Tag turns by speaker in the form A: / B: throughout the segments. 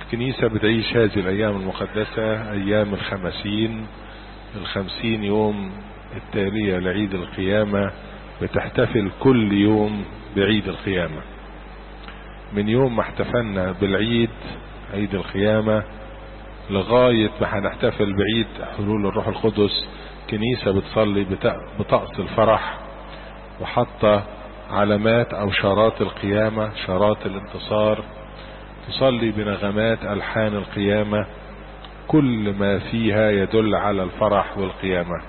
A: الكنيسة بتعيش هذه الأيام المقدسة أيام الخمسين الخمسين يوم التالية لعيد القيامة بتحتفل كل يوم بعيد القيامة من يوم ما احتفلنا بالعيد عيد القيامة لغاية ما هنحتفل بعيد حلول الروح القدس كنيسة بتصلي بطقس الفرح وحاطة علامات او شارات القيامة شارات الانتصار تصلي بنغمات الحان القيامة كل ما فيها يدل على الفرح والقيامة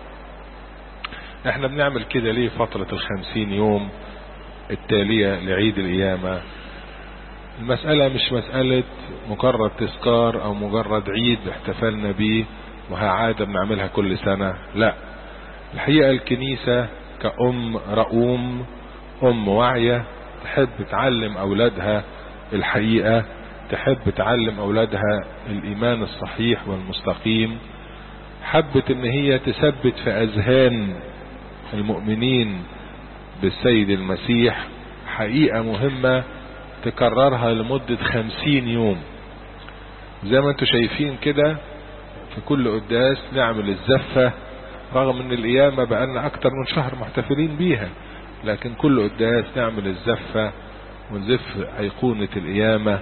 A: احنا بنعمل كده ليه فترة الخمسين يوم التالية لعيد القيامة المسألة مش مسألة مجرد تذكار او مجرد عيد احتفلنا بيه وها عادة بنعملها كل سنة لا الحقيقة الكنيسة كأم رؤوم أم واعية تحب تعلم أولادها الحقيقة تحب تعلم أولادها الإيمان الصحيح والمستقيم حبت إن هي تثبت في أذهان المؤمنين بالسيد المسيح حقيقة مهمة تكررها لمدة خمسين يوم زي ما انتم شايفين كده في كل قداس نعمل الزفة رغم ان القيامة بقالنا اكتر من شهر محتفلين بيها لكن كل قداس نعمل الزفة ونزف ايقونة القيامة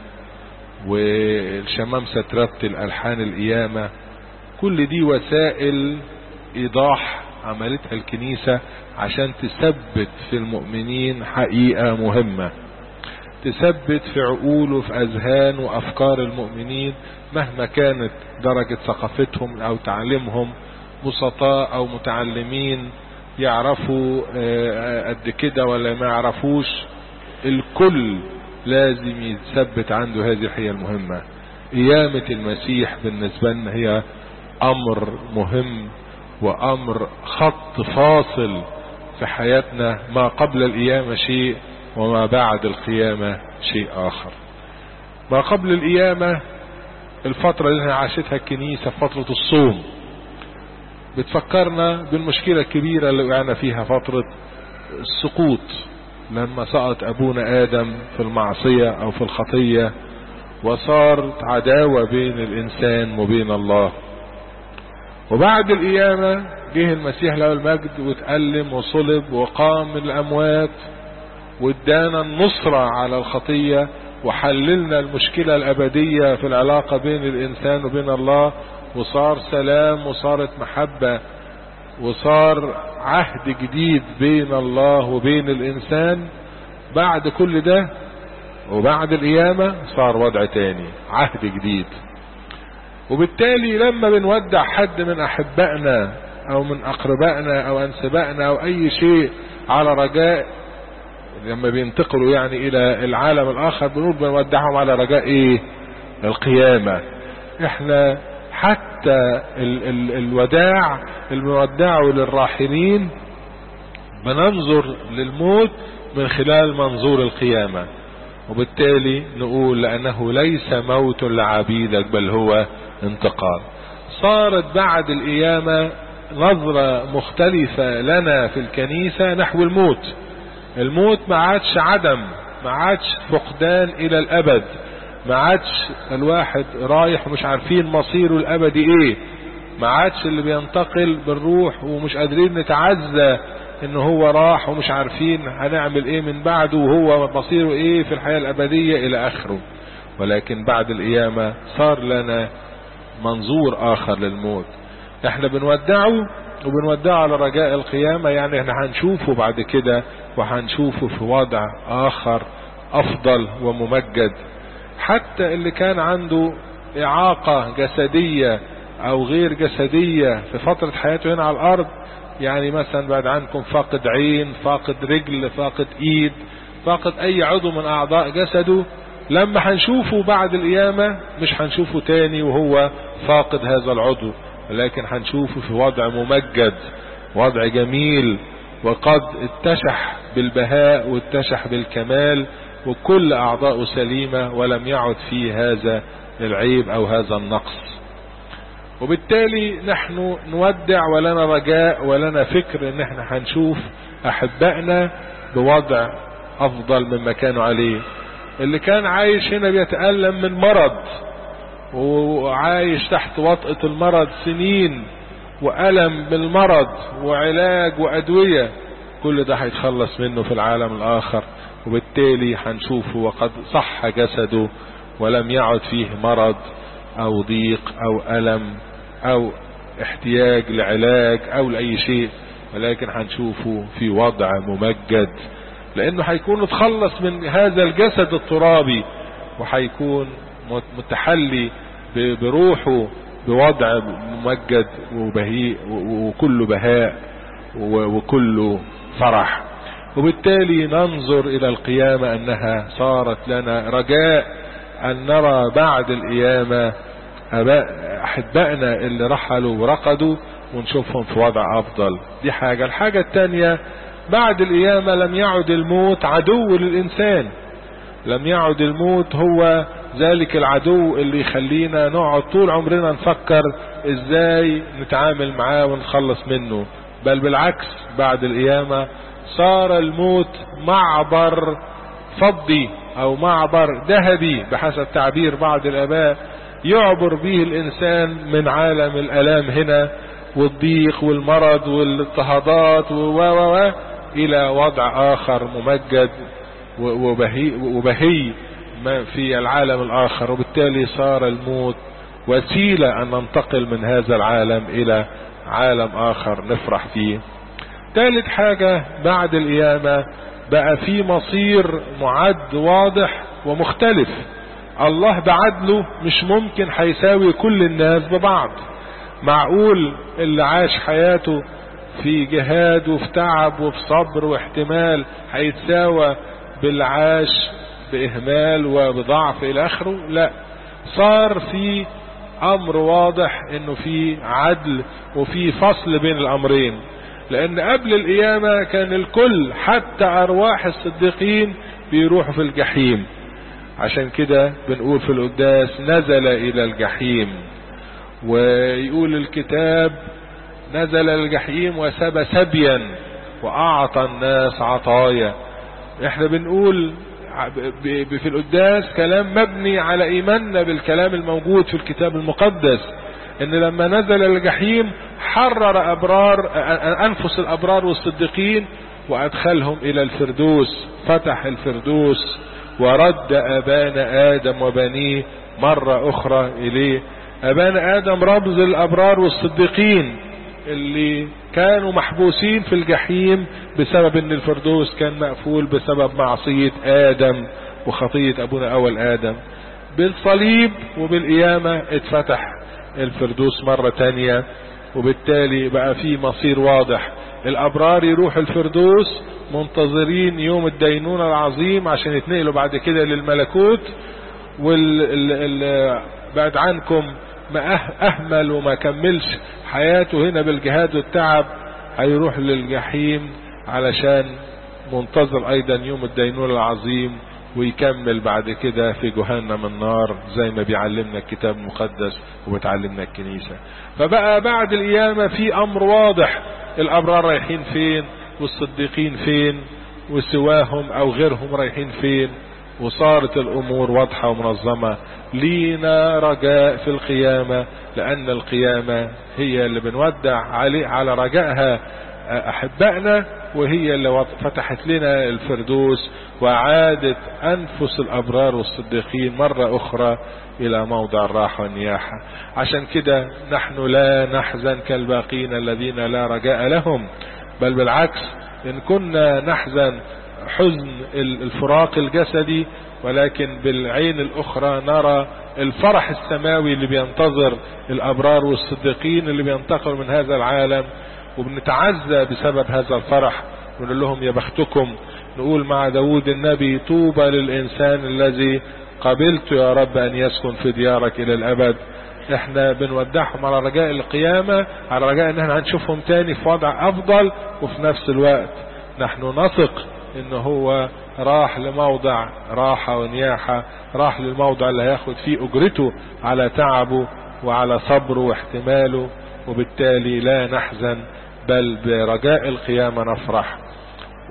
A: والشمامسة ترتل الحان القيامة كل دي وسائل ايضاح عملتها الكنيسة عشان تثبت في المؤمنين حقيقة مهمة تثبت في عقول وفي اذهان وافكار المؤمنين مهما كانت درجة ثقافتهم او تعليمهم بسطاء او متعلمين يعرفوا قد كده ولا ما يعرفوش الكل لازم يثبت عنده هذه الحقيقة المهمة قيامة المسيح بالنسبة لنا هي امر مهم وامر خط فاصل في حياتنا ما قبل القيامة شيء وما بعد القيامة شيء اخر ما قبل القيامة الفترة اللي عاشتها الكنيسة فترة الصوم بتفكرنا بالمشكلة الكبيرة اللي وقعنا فيها فترة السقوط لما سقط ابونا ادم في المعصية او في الخطية وصارت عداوة بين الانسان وبين الله وبعد القيامة جه المسيح له المجد واتألم وصلب وقام من الاموات وادانا النصرة على الخطية وحللنا المشكلة الابدية في العلاقة بين الانسان وبين الله وصار سلام وصارت محبة وصار عهد جديد بين الله وبين الانسان بعد كل ده وبعد القيامة صار وضع تاني عهد جديد وبالتالي لما بنودع حد من احبائنا او من اقربائنا او انسبائنا او اي شيء على رجاء لما بينتقلوا يعني الى العالم الاخر بنقول بنودعهم على رجاء ايه القيامة احنا حتى ال ال الوداع المودع للراحلين بننظر للموت من خلال منظور القيامة وبالتالي نقول لأنه ليس موت لعبيدك بل هو انتقال صارت بعد القيامة نظرة مختلفة لنا في الكنيسة نحو الموت الموت ما عادش عدم ما عادش فقدان إلى الأبد ما عادش الواحد رايح ومش عارفين مصيره الابدي ايه ما عادش اللي بينتقل بالروح ومش قادرين نتعزى ان هو راح ومش عارفين هنعمل ايه من بعده وهو مصيره ايه في الحياة الابدية الى اخره ولكن بعد القيامة صار لنا منظور اخر للموت احنا بنودعه وبنودعه على رجاء القيامة يعني احنا هنشوفه بعد كده وهنشوفه في وضع اخر افضل وممجد حتى اللي كان عنده إعاقة جسدية أو غير جسدية في فترة حياته هنا على الأرض يعني مثلا بعد عنكم فاقد عين فاقد رجل فاقد إيد فاقد أي عضو من أعضاء جسده لما هنشوفه بعد القيامة مش هنشوفه تاني وهو فاقد هذا العضو لكن هنشوفه في وضع ممجد وضع جميل وقد اتشح بالبهاء واتشح بالكمال وكل أعضاء سليمة ولم يعد فيه هذا العيب أو هذا النقص وبالتالي نحن نودع ولنا رجاء ولنا فكر ان احنا هنشوف احبائنا بوضع افضل مما كانوا عليه اللي كان عايش هنا بيتألم من مرض وعايش تحت وطأة المرض سنين وألم بالمرض وعلاج وأدوية كل ده هيتخلص منه في العالم الآخر وبالتالي هنشوفه وقد صح جسده ولم يعد فيه مرض أو ضيق أو ألم أو احتياج لعلاج أو لأي شيء ولكن هنشوفه في وضع ممجد لأنه هيكون اتخلص من هذا الجسد الترابي وهيكون متحلي بروحه بوضع ممجد وبهيء وكله بهاء وكله فرح وبالتالي ننظر الى القيامة انها صارت لنا رجاء ان نرى بعد القيامة احبائنا اللي رحلوا ورقدوا ونشوفهم في وضع افضل دي حاجة الحاجة التانية بعد القيامة لم يعد الموت عدو للانسان لم يعد الموت هو ذلك العدو اللي يخلينا نقعد طول عمرنا نفكر ازاي نتعامل معاه ونخلص منه بل بالعكس بعد القيامة صار الموت معبر فضي او معبر ذهبي بحسب تعبير بعض الاباء يعبر به الانسان من عالم الالام هنا والضيق والمرض والاضطهادات و و الى وضع اخر ممجد وبهي, وبهي ما في العالم الاخر وبالتالي صار الموت وسيلة ان ننتقل من هذا العالم الى عالم اخر نفرح فيه ثالث حاجة بعد القيامة بقى في مصير معد واضح ومختلف الله بعدله مش ممكن هيساوي كل الناس ببعض معقول اللي عاش حياته في جهاد وفي تعب وفي صبر واحتمال هيتساوى باللي عاش بإهمال وبضعف إلى آخره لا صار في أمر واضح إنه في عدل وفي فصل بين الأمرين لأن قبل القيامة كان الكل حتى أرواح الصديقين بيروحوا في الجحيم عشان كده بنقول في القداس نزل إلى الجحيم ويقول الكتاب نزل الجحيم وسب سبيا وأعطى الناس عطايا احنا بنقول في القداس كلام مبني على ايماننا بالكلام الموجود في الكتاب المقدس ان لما نزل الجحيم حرر ابرار انفس الابرار والصديقين وادخلهم الى الفردوس فتح الفردوس ورد ابانا ادم وبنيه مرة اخرى اليه ابانا ادم رمز الابرار والصديقين اللي كانوا محبوسين في الجحيم بسبب ان الفردوس كان مقفول بسبب معصية ادم وخطية ابونا اول ادم بالصليب وبالقيامة اتفتح الفردوس مرة تانية وبالتالي بقى في مصير واضح الابرار يروح الفردوس منتظرين يوم الدينونة العظيم عشان يتنقلوا بعد كده للملكوت وال بعد عنكم ما اهمل وما كملش حياته هنا بالجهاد والتعب هيروح للجحيم علشان منتظر ايضا يوم الدينونة العظيم ويكمل بعد كده في جهنم النار زي ما بيعلمنا الكتاب المقدس وبتعلمنا الكنيسة فبقى بعد القيامة في امر واضح الابرار رايحين فين والصديقين فين وسواهم او غيرهم رايحين فين وصارت الامور واضحة ومنظمة لينا رجاء في القيامة لان القيامة هي اللي بنودع عليه على رجائها احبائنا وهي اللي فتحت لنا الفردوس وعادت انفس الابرار والصديقين مرة اخرى الى موضع الراحة والنياحة عشان كده نحن لا نحزن كالباقين الذين لا رجاء لهم بل بالعكس ان كنا نحزن حزن الفراق الجسدي ولكن بالعين الاخرى نرى الفرح السماوي اللي بينتظر الابرار والصديقين اللي بينتقلوا من هذا العالم وبنتعزى بسبب هذا الفرح ونقول لهم يا بختكم نقول مع داود النبي طوبى للإنسان الذي قبلت يا رب أن يسكن في ديارك إلى الأبد احنا بنودعهم على رجاء القيامة على رجاء ان احنا هنشوفهم تاني في وضع افضل وفي نفس الوقت نحن نثق ان هو راح لموضع راحة ونياحة راح للموضع اللي هياخد فيه اجرته على تعبه وعلى صبره واحتماله وبالتالي لا نحزن بل برجاء القيامة نفرح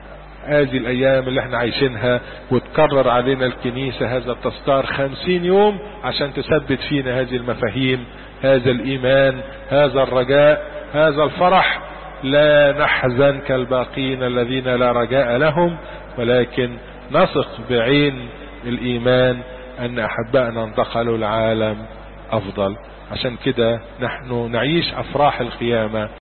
A: هذه الايام اللي احنا عايشينها وتكرر علينا الكنيسة هذا التذكار خمسين يوم عشان تثبت فينا هذه المفاهيم هذا الايمان هذا الرجاء هذا الفرح لا نحزن كالباقين الذين لا رجاء لهم ولكن نثق بعين الايمان ان احبائنا انتقلوا العالم افضل عشان كده نحن نعيش افراح القيامة